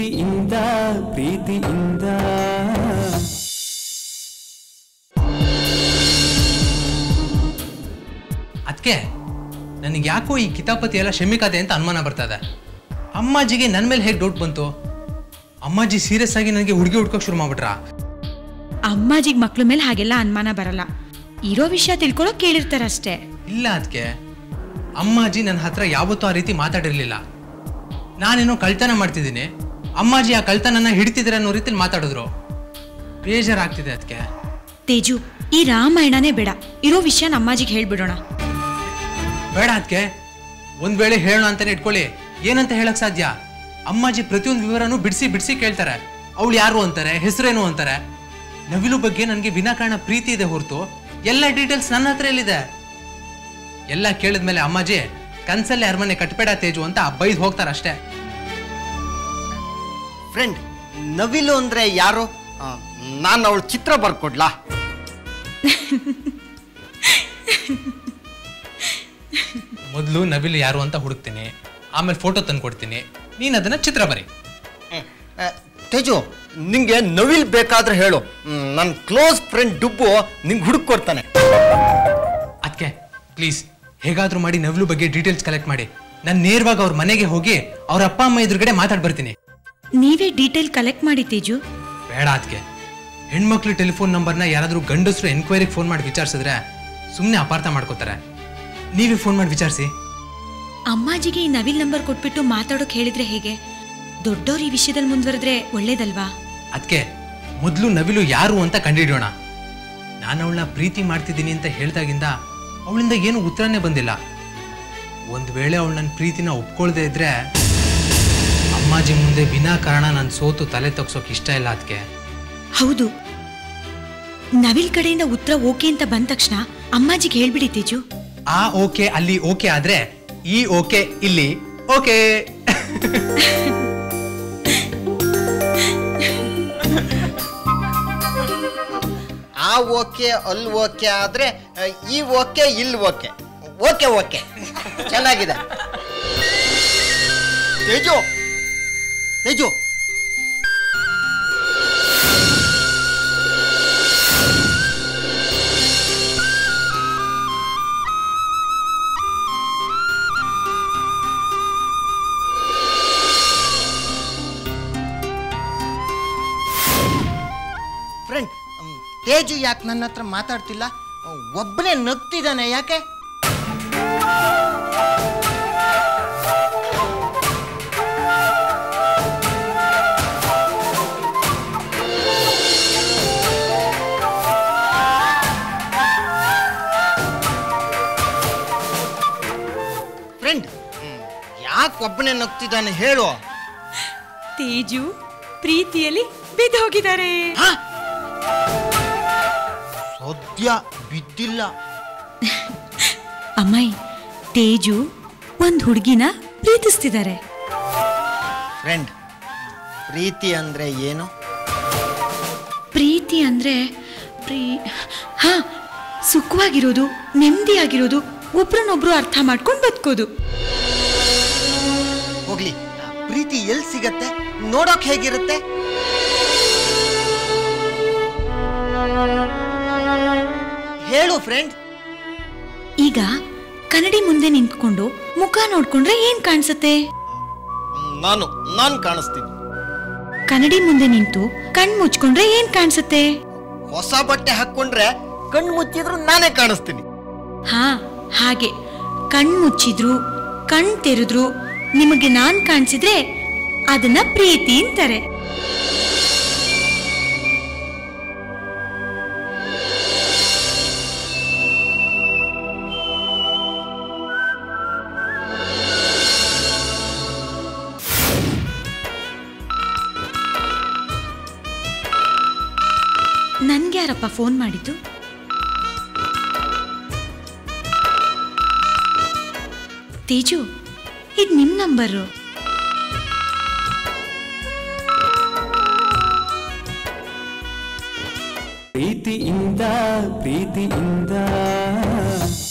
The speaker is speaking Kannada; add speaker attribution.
Speaker 1: ಪ್ರೀತಿಯಿಂದ ಪ್ರೀತಿಯಿಂದ
Speaker 2: ಅದಕ್ಕೆ ನನಗೆ ಯಾಕೋ ಈ ಕಿತಾಪತಿ ಎಲ್ಲ ಶಮಿಕಾದೆ ಅಂತ ಅನುಮಾನ ಬರ್ತದೆ ಅಮ್ಮಾಜಿಗೆ ನನ್ನ ಮೇಲೆ ಹೇಗೆ ಡೌಟ್ ಬಂತು ಅಮ್ಮಾಜಿ ಸೀರಿಯಸ್ ಆಗಿ ನನಗೆ ಹುಡುಗಿ ಹುಡ್ಕೋಕ್ ಶುರು ಮಾಡ್ಬಿಟ್ರಾ
Speaker 3: ಅಮ್ಮಾಜಿಗ್ ಮಕ್ಳ ಮೇಲೆ ಹಾಗೆಲ್ಲ ಅನುಮಾನ ಬರಲ್ಲ ಇರೋ ವಿಷಯ ತಿಳ್ಕೊಳಕ್ ಕೇಳಿರ್ತಾರಷ್ಟೇ
Speaker 2: ಇಲ್ಲ ಅದಕ್ಕೆ ಅಮ್ಮಾಜಿ ನನ್ನ ಹತ್ರ ಯಾವತ್ತೂ ಆ ರೀತಿ ಮಾತಾಡಿರ್ಲಿಲ್ಲ ನಾನೇನೋ ಕಳ್ತನ ಮಾಡ್ತಿದ್ದೀನಿ ಅಮ್ಮಾಜಿ ಆ ಕಳ್ತನನ ಹಿಡಿತಿದ್ರೆ ಅನ್ನೋ ರೀತಿಲಿ ಮಾತಾಡಿದ್ರು ಬೇಜಾರಾಗ್ತಿದೆ ಅದಕ್ಕೆ
Speaker 3: ತೇಜು ಈ ರಾಮಾಯಣನೇ ಬೇಡ ಇರೋ ವಿಷಯ ಅಮ್ಮಾಜಿಗೆ ಹೇಳ್ಬಿಡೋಣ
Speaker 2: ಬೇಡ ಅದಕ್ಕೆ ಒಂದ್ ವೇಳೆ ಹೇಳೋಣ ಅಂತಾನೆ ಇಟ್ಕೊಳ್ಳಿ ಏನಂತ ಹೇಳಕ್ ಸಾಧ್ಯ ಅಮ್ಮಾಜಿ ಪ್ರತಿಯೊಂದು ವಿವರನೂ ಬಿಡಿಸಿ ಬಿಡಿಸಿ ಕೇಳ್ತಾರೆ ಅವಳು ಯಾರು ಅಂತಾರೆ ಹೆಸರೇನು ಅಂತಾರೆ ನವಿಲು ಬಗ್ಗೆ ನನಗೆ ವಿನಾಕಾರಣ ಪ್ರೀತಿ ಇದೆ ಹೊರತು ಎಲ್ಲ ಡೀಟೇಲ್ಸ್ ನನ್ನ ಹತ್ರ ಎಲ್ಲಿದೆ ಎಲ್ಲ ಕೇಳಿದ್ಮೇಲೆ ಅಮ್ಮಾಜಿ ಕನ್ಸಲ್ಲೇ ಅರಮನೆ ಕಟ್ಬೇಡ ತೇಜು ಅಂತ ಬೈದ್ ಹೋಗ್ತಾರೆ ಅಷ್ಟೇ
Speaker 4: ಫ್ರೆಂಡ್ ನವಿಲು ಅಂದ್ರೆ ಯಾರು ನಾನು ಅವಳ ಚಿತ್ರ ಬರ್ಕೊಡ್ಲಾ
Speaker 2: ಮೊದಲು ನವಿಲು ಯಾರು ಅಂತ ಹುಡುಕ್ತೀನಿ ಆಮೇಲೆ ಫೋಟೋ ತಂದು ಕೊಡ್ತೀನಿ ನೀನು ಅದನ್ನ ಚಿತ್ರ ಬರಿ
Speaker 4: ಆ, ತೇಜು ನಿಂಗೆ ನವಿಲ್ ಬೇಕಾದ್ರೆ ಹೇಳು ನನ್ನ ಕ್ಲೋಸ್ ಫ್ರೆಂಡ್ ಡುಬ್ಬು ನಿಂಗೆ ಹುಡುಕ್ ಕೊಡ್ತಾನೆ
Speaker 2: ಅದಕ್ಕೆ ಪ್ಲೀಸ್ ಹೇಗಾದ್ರೂ ಮಾಡಿ ನವಿಲು ಬಗ್ಗೆ ಡೀಟೇಲ್ಸ್ ಕಲೆಕ್ಟ್ ಮಾಡಿ ನಾನು ನೇರವಾಗಿ ಅವ್ರ ಮನೆಗೆ ಹೋಗಿ ಅವ್ರ ಅಪ್ಪ ಅಮ್ಮ ಎದುರುಗಡೆ ಮಾತಾಡ್ ಬರ್ತೀನಿ
Speaker 3: ನೀವೇ ಡೀಟೇಲ್ ಕಲೆಕ್ಟ್ ಮಾಡಿ ತೇಜು
Speaker 2: ಬೇಡ ಅದಕ್ಕೆ ಹೆಣ್ಮಕ್ಳು ಟೆಲಿಫೋನ್ ನಂಬರ್ನ ಯಾರಾದರೂ ಗಂಡಸರು ಎನ್ಕ್ವೈರಿಗೆ ಫೋನ್ ಮಾಡಿ ವಿಚಾರಿಸಿದ್ರೆ ಸುಮ್ಮನೆ ಅಪಾರ್ಥ ಮಾಡ್ಕೋತಾರೆ ನೀವೇ ಫೋನ್ ಮಾಡಿ ವಿಚಾರಿಸಿ
Speaker 3: ಅಮ್ಮಾಜಿಗೆ ಈ ನವಿಲ್ ನಂಬರ್ ಕೊಟ್ಬಿಟ್ಟು ಮಾತಾಡೋಕ್ ಹೇಳಿದ್ರೆ ಹೇಗೆ ದೊಡ್ಡವ್ರು ಈ ವಿಷಯದಲ್ಲಿ ಮುಂದುವರೆದ್ರೆ ಒಳ್ಳೇದಲ್ವಾ
Speaker 2: ಅದಕ್ಕೆ ಮೊದಲು ನವಿಲು ಯಾರು ಅಂತ ಕಂಡುಹಿಡಿಯೋಣ ನಾನು ಅವಳನ್ನ ಪ್ರೀತಿ ಮಾಡ್ತಿದ್ದೀನಿ ಅಂತ ಹೇಳ್ದಾಗಿಂದ ಅವಳಿಂದ ಏನು ಉತ್ತರನೇ ಬಂದಿಲ್ಲ ಒಂದು ವೇಳೆ ಅವಳು ನನ್ನ ಪ್ರೀತಿನ ಒಪ್ಕೊಳ್ದೇ ಇದ್ರೆ ಅಮ್ಮಾಜಿ ಮುಂದೆ ವಿನಾಕಾರಣ ನಾನು ಸೋತು ತಲೆ ತಗ್ಸೋಕೆ ಇಷ್ಟ ಇಲ್ಲ ಅದಕ್ಕೆ
Speaker 3: ಹೌದು ನವಿಲ್ ಕಡೆಯಿಂದ ಉತ್ತರ ಓಕೆ ಅಂತ ಬಂದ ತಕ್ಷಣ ಅಮ್ಮಾಜಿಗೆ ಹೇಳ್ಬಿಡಿ ತೇಜು
Speaker 2: ಆ ಓಕೆ ಅಲ್ಲಿ ಓಕೆ ಆದ್ರೆ ಈ ಓಕೆ ಇಲ್ಲಿ ಓಕೆ
Speaker 4: ಆ ಓಕೆ ಅಲ್ಲಿ ಓಕೆ ಆದ್ರೆ ಆ, ಈ ಓಕೆ ಇಲ್ಲಿ ಓಕೆ ಓಕೆ ಓಕೆ ಚೆನ್ನಾಗಿದೆ ತೇಜು ತೇಜು ಫ್ರೆಂಡ್ ತೇಜು ಯಾಕೆ ನನ್ನ ಹತ್ರ ಮಾತಾಡ್ತಿಲ್ಲ ಒಬ್ಬನೇ ನಗ್ತಿದ್ದಾನೆ ಯಾಕೆ ಫ್ರೆಂಡ್ ಯಾಕೆ ಒಬ್ಬನೇ ನಗ್ತಿದ್ದಾನೆ ಹೇಳು
Speaker 3: ತೇಜು ಪ್ರೀತಿಯಲ್ಲಿ ಬಿದ್ದೋಗಿದ್ದಾರೆ
Speaker 4: ಹಾ? ಸದ್ಯ ಬಿದ್ದಿಲ್ಲ
Speaker 3: ಅಮ್ಮಾಯಿ ತೇಜು ಒಂದ್ ಹುಡುಗಿನ ಪ್ರೀತಿಸ್ತಿದ್ದಾರೆ
Speaker 4: ಫ್ರೆಂಡ್ ಪ್ರೀತಿ ಅಂದ್ರೆ ಏನು
Speaker 3: ಪ್ರೀತಿ ಅಂದ್ರೆ ಪ್ರೀ ಹಾ ಸುಖವಾಗಿರೋದು ನೆಮ್ಮದಿಯಾಗಿರೋದು ಒಬ್ರನ್ನೊಬ್ರು ಅರ್ಥ ಮಾಡ್ಕೊಂಡು ಬದುಕೋದು
Speaker 4: ಹೋಗ್ಲಿ ಪ್ರೀತಿ ಎಲ್ಲಿ ಸಿಗತ್ತೆ ನೋಡೋಕ್ ಹೇಗಿರುತ್ತೆ ಹೇಳು ಫ್ರೆಂಡ್
Speaker 3: ಈಗ ಕನ್ನಡಿ ಮುಂದೆ ನಿಂತ್ಕೊಂಡು ಮುಖ ನೋಡ್ಕೊಂಡ್ರೆ ಏನ್ ಕಾಣಿಸುತ್ತೆ
Speaker 4: ನಾನು ನಾನು ಕಾಣಿಸ್ತೀನಿ
Speaker 3: ಕನ್ನಡಿ ಮುಂದೆ ನಿಂತು ಕಣ್ ಮುಚ್ಕೊಂಡ್ರೆ ಏನ್ ಕಾಣಿಸುತ್ತೆ
Speaker 4: ಹೊಸ ಬಟ್ಟೆ ಹಾಕೊಂಡ್ರೆ ಕಣ್ಣು ಮುಚ್ಚಿದ್ರು ನಾನೇ ಕಾಣಿಸ್ತೀನಿ
Speaker 3: ಹಾ ಹಾಗೆ ಕಣ್ ಮುಚ್ಚಿದ್ರು ಕಣ್ ತೆರೆದ್ರು ನಿಮಗೆ ನಾನ್ ಕಾಣಿಸಿದ್ರೆ ಅದನ್ನ ಪ್ರೀತಿ ಅಂತಾರೆ ನನ್ಗೆ ಯಾರಪ್ಪ ಫೋನ್ ಮಾಡಿದ್ದು ತೇಜು ಇದು ನಿಮ್ ನಂಬರು
Speaker 1: ಪ್ರೀತಿಯಿಂದ ಪ್ರೀತಿಯಿಂದ